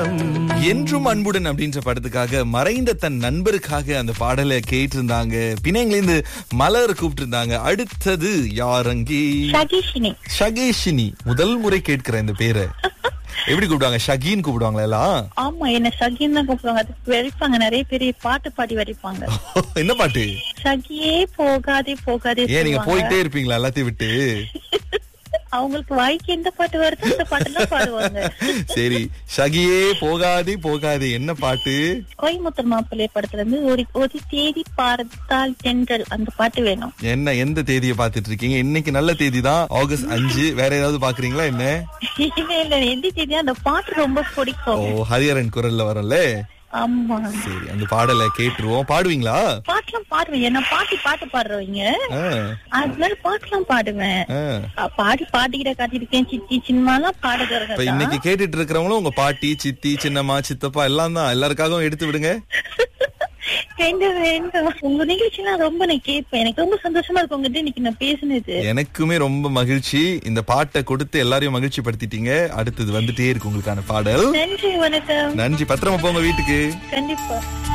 சொந்தம் என்றும் அன்புடன் அப்படின்ற படத்துக்காக மறைந்த தன் நண்பருக்காக அந்த பாடலை கேட்டிருந்தாங்க பிணைங்கிலிருந்து மலர் கூப்பிட்டு இருந்தாங்க அடுத்தது யாரங்கி சகிஷினி ஷகேஷினி முதல் முறை கேட்கிறேன் இந்த பேரை எப்படி கூப்பிடுவாங்க ஷகின்னு கூப்பிடுவாங்களா எல்லாம் ஆமா என்ன சகின்னு தான் கூப்பிடுவாங்க அதுக்கு வெறிப்பாங்க நிறைய பேர் பாட்டு பாடி வரைப்பாங்க என்ன பாட்டு சகியே போகாதே போகாதே ஏன் நீங்க சொல்லுவாங்க. போயிட்டே இருப்பீங்களா எல்லாத்தையும் விட்டு அவங்களுக்கு வாய்க்கு எந்த பாட்டு வருதோ அந்த பாட்டு தான் பாடுவாங்க சரி ஷகியே போகாதே போகாதே என்ன பாட்டு கோயம்புத்தூர் மாப்பிள்ளை படத்துல இருந்து ஒரு ஒரு தேதி பார்த்தால் தென்றல் அந்த பாட்டு வேணும் என்ன எந்த தேதியை பார்த்துட்டு இருக்கீங்க இன்னைக்கு நல்ல தேதி தான் ஆகஸ்ட் அஞ்சு வேற ஏதாவது பாக்குறீங்களா என்ன இல்ல இல்ல எந்த தேதியா அந்த பாட்டு ரொம்ப ஓ பிடிக்கும் ஹரிஹரன் குரல்ல வரல ஆமா சரி அந்த பாடலை கேட்டுருவோம் பாடுவீங்களா பாட்டுலாம் பாடுவேன் என்ன பாட்டி பாட்டு பாடுறவங்க ஆ, அதனால பாட்டுலாம் பாடுவேன் ஆ. அ, பாடி பாட்டிக்கிட்ட காட்டியிருக்கேன் சித்தி சின்னமாலாம் இப்ப பாடுகிறேன் இன்னைக்கு கேட்டுட்டு இருக்கிறவங்களும் உங்க பாட்டி சித்தி சின்னம்மா சித்தப்பா எல்லாம் தான் எல்லாருக்காகவும் எடுத்து விடுங்க வேண்டும் வேண்டும் உங்க நிகழ்ச்சிலாம் ரொம்ப நான் கேட்பேன் எனக்கு ரொம்ப சந்தோஷமா இருக்கும் உங்ககிட்ட இன்னைக்கு நான் பேசினது எனக்குமே ரொம்ப மகிழ்ச்சி இந்த பாட்டை கொடுத்து எல்லாரையும் மகிழ்ச்சி படுத்திட்டீங்க அடுத்தது வந்துட்டே இருக்கு உங்களுக்கான பாடல் நன்றி வணக்கம் நன்றி பத்திரமா போங்க வீட்டுக்கு கண்டிப்பா